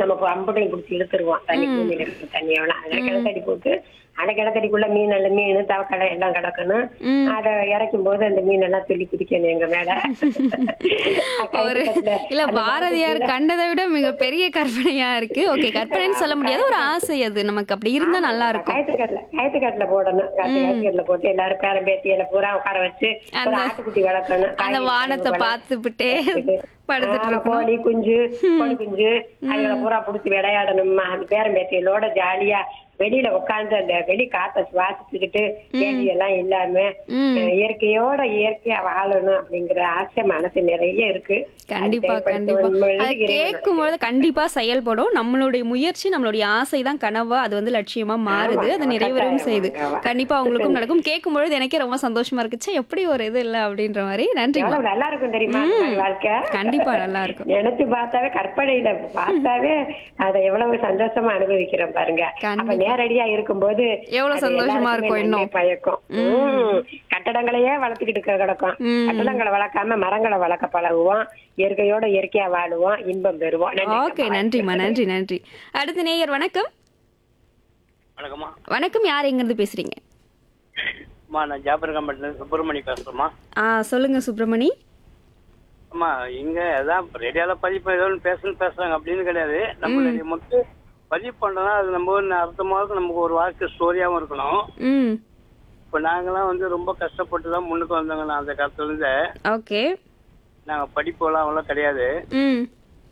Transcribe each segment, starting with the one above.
நம்ம இப்போ அம்பட்டையும் பிடிச்சி இழுத்துருவோம் தண்ணி பூமியில இருக்கிற தண்ணி எவ்வளோ அதில் கிணத்தடி போட்டு அந்த கிணத்தடிக்குள்ள மீன் நல்ல மீன் தவக்கடை எல்லாம் கிடக்கணும் ம். அதை இறக்கும் போது அந்த மீன் எல்லாம் துள்ளி குதிக்கணும் எங்க மேல ஒரு இல்ல பாரதியார் கண்டதை விட மிக பெரிய கற்பனையா இருக்கு ஓகே கற்பனைன்னு சொல்ல முடியாது ஒரு ஆசை அது நமக்கு அப்படி இருந்தா நல்லா இருக்கும் கயத்துக்கட்டில கயத்துக்கட்டில போடணும் கயத்துக்கட்டில போட்டு எல்லாரும் பேரம் பேத்தியில பூரா உட்கார வச்சு ஒரு அந்த- ஆட்டுக்குட்டி வளர்க்கணும் அந்த காய்கறி வானத்தை வளர்க்கணும். பார்த்துக்கிட்டே படுத்துட்டு ஆமா, இருக்கணும் கோழி குஞ்சு கோழி குஞ்சு அதுகளை பூரா புடிச்சு விளையாடணுமா அந்த பேரம் பேத்திகளோட ஜாலியா வெளியில உட்கார்ந்து அந்த வெளி காத்த சுவாசிச்சுக்கிட்டு கேள்வி எல்லாம் இல்லாம ம். அஹ், இயற்கையோட இயற்கையா வாழணும் அப்படிங்கிற ஆசை மனசு நிறைய இருக்கு கண்டிப்பா அது கண்டிப்பா செயல்படுத்தும் அதை பொழுது இறைவன் கேட்கும் பொழுது கண்டிப்பா செயல்படும் நம்மளுடைய முயற்சி நம்மளுடைய ஆசை தான் கனவா அது வந்து லட்சியமா மாறுது ஆமா, அது ஆமா, நிறைவேறவும் கட்டாயம், செய்யுது ஆமா. கண்டிப்பா அவங்களுக்கும் நடக்கும் கேட்கும் பொழுது எனக்கே ரொம்ப சந்தோஷமா இருக்குச்சு எப்படி ஒரு இது இல்ல அப்படின்ற மாதிரி நன்றி எவ்வளவு நல்லா இருக்கும் தெரியுமா அந்த மாதிரி வாழ்க்கை கண்டிப்பா நல்லா இருக்கும் நினைச்சு பார்த்தாவே கற்பனையில பார்த்தாவே அதை எவ்வளவு சந்தோஷமா அனுபவிக்கிறோம் பாருங்க அப்ப கண்டிப்பா. நேரடியா இருக்கும்போது எவ்வளவு அது சந்தோஷமா எல்லாருக்குமே இருக்கும் நன்மை இன்னும். பயக்கும் உம். கட்டடங்களையே வளர்த்துக்கிட்டு க- கிடக்கும் ம். கட்டடங்களை வளர்க்காம மரங்களை வளர்க்க பழகுவோம் இயற்கையோட இயற்கையா வாழுவோம் இன்பம் பெறுவோம் நன்றி. ஓகே நன்றிம்மா நன்றி நன்றி அடுத்த நேயர் வணக்கம் வணக்கம்மா வணக்கம் யார் எங்க இருந்து பேசுறீங்க அம்மா நான் ஜாபர் கம்பெனில சுப்பிரமணி பேசுறேம்மா ஆ சொல்லுங்க சுப்பிரமணி அம்மா இங்க அதான் ரேடியோல பதிவு ஏதோ ஒன்று பேசணும் பேசுறாங்க அப்படின்னு கிடையாது நம்மளுடைய மொத்தம் பதிவு பண்றோம்னா அது நம்ம ஒரு அர்த்தமாக நமக்கு ஒரு வாழ்க்கை ஸ்டோரியாவும் இருக்கணும் ம் இப்போ நாங்கெல்லாம் வந்து ரொம்ப கஷ்டப்பட்டு தான் முன்னுக்கு வந்தவங்க நான் அந்த காலத்துல இருந்து ஓகே நாங்க படிப்பெல்லாம் அவ்வளோ கிடையாது ம்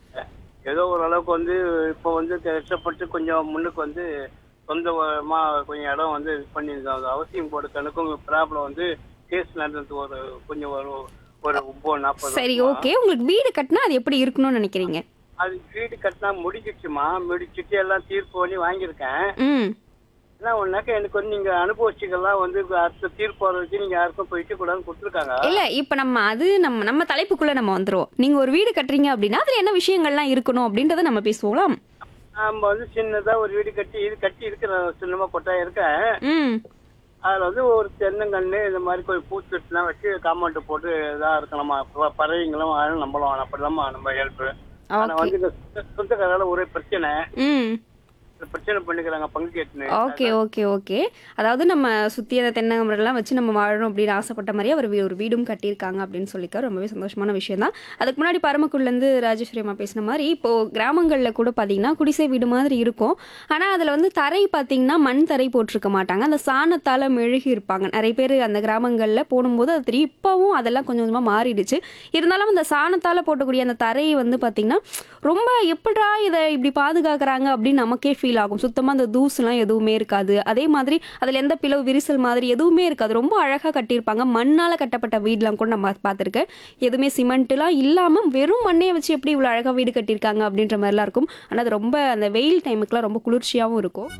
ஏதோ ஓரளவுக்கு வந்து இப்போ வந்து கஷ்டப்பட்டு கொஞ்சம் முன்னுக்கு வந்து சொந்தமா கொஞ்சம் இடம் வந்து இது பண்ணியிருந்தோம் அது அவசியம் போட கணக்கும் ப்ராப்ளம் வந்து கேஸ் நடந்தது ஒரு கொஞ்சம் ஒரு ஒரு ஒன்பது நாற்பது சரி வருஷமா. ஓகே உங்களுக்கு வீடு கட்டினா அது எப்படி இருக்கணும்னு நினைக்கிறீங்க அது வீடு கட்டினா முடிஞ்சிச்சுமா முடிச்சிட்டு எல்லாம் தீர்ப்பு பண்ணி வாங்கியிருக்கேன் ம் என்ன ஒன்னாக்க எனக்கு வந்து நீங்க அனுபவிச்சுக்கெல்லாம் வந்து அடுத்த தீர்ப்பு வர வச்சு நீங்க யாருக்கும் போயிட்டு கூடாதுன்னு கொடுத்துருக்காங்க இல்ல இப்ப நம்ம அது நம்ம நம்ம தலைப்புக்குள்ள நம்ம வந்துருவோம் நீங்க ஒரு வீடு கட்டுறீங்க அப்படின்னா அதுல என்ன விஷயங்கள்லாம் இருக்கணும் அப்படின்றத நம்ம பேசுவோம் நம்ம வந்து சின்னதா ஒரு வீடு கட்டி இது கட்டி இருக்கிற சின்னமா கொட்டா இருக்கேன் ம் அதுல வந்து ஒரு தென்னங்கன்று இந்த மாதிரி கொஞ்சம் பூச்செட்டுலாம் வச்சு காம்பவுண்ட் போட்டு இதா இருக்கலாமா ப- பறவைங்களும் வாழும் நம்மளும் அப்படிலாமா நம்ம ஹெல்ப் ஆனா ஓகே வந்து இந்த சொந்த- சொந்தக்காரால ஒரே பிரச்சனை ம் இந்த பிரச்சனை பண்ணிக்கிறாங்க பங்கு கேட்டுன்னு ஓகே ஓகே ஓகே அதாவது நம்ம சுற்றி அந்த தென்னங்கம்பரெல்லாம் வச்சு நம்ம வாழணும் அப்படின்னு ஆசைப்பட்ட மாதிரி அவர் வீ- ஒரு வீடும் கட்டியிருக்காங்க அப்படின்னு சொல்லிக்க ரொம்பவே சந்தோஷமான விஷயம் தான் அதுக்கு முன்னாடி பரமக்குடிலேருந்து ராஜேஸ்வரி அம்மா பேசின மாதிரி இப்போது கிராமங்களில் கூட பார்த்தீங்கன்னா குடிசை வீடு மாதிரி இருக்கும் ஆனால் அதில் வந்து தரை பார்த்தீங்கன்னா மண் தரை போட்டிருக்க மாட்டாங்க அந்த சாணத்தால் மெழுகி இருப்பாங்க நிறைய பேர் அந்த கிராமங்களில் போடும்போது அது தெரியும் இப்போவும் அதெல்லாம் கொஞ்சம் கொஞ்சமாக மாறிடுச்சு இருந்தாலும் அந்த சாணத்தால் போட்டக்கூடிய அந்த தரையை வந்து பார்த்தீங்கன்னா ரொம்ப எப்படா இதை இப்படி பாதுகாக்கிறாங்க அப்படின்னு நமக்கே ஃபீல் ஆகும் சுத்தமாக அந்த தூசுலாம் எதுவுமே இருக்காது அதே மாதிரி அதில் எந்த பிளவு விரிசல் மாதிரி எதுவுமே இருக்காது ரொம்ப அழகாக கட்டியிருப்பாங்க மண்ணால் கட்டப்பட்ட வீடெலாம் கூட நம்ம பார்த்துருக்கேன் எதுவுமே சிமெண்ட்லாம் இல்லாமல் வெறும் மண்ணே வச்சு எப்படி இவ்வளோ அழகாக வீடு கட்டியிருக்காங்க அப்படின்ற மாதிரிலாம் இருக்கும் ஆனால் அது ரொம்ப அந்த வெயில் டைமுக்குலாம் ரொம்ப குளிர்ச்சியாகவும் இருக்கும்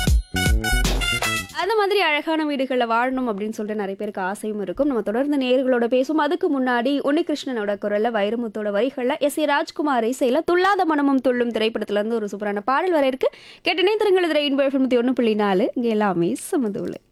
அந்த மாதிரி அழகான வீடுகளில் வாழணும் அப்படின்னு சொல்லிட்டு நிறைய பேருக்கு ஆசையும் இருக்கும் நம்ம தொடர்ந்து நேர்களோட பேசும் அதுக்கு முன்னாடி உன்னிகிருஷ்ணனோட குரல்ல வைரமுத்தோட வரிகளில் எஸ் ஏ ராஜ்குமார் இசையில துள்ளாத மனமும் துள்ளும் திரைப்படத்துல இருந்து ஒரு சூப்பரான பாடல் வர இருக்கு கேட்டனே திருங்கள் ரெயின்போ எஃப்எம் ஒன்று புள்ளி நாலு இங்கே எல்லாமே சமதுள்ள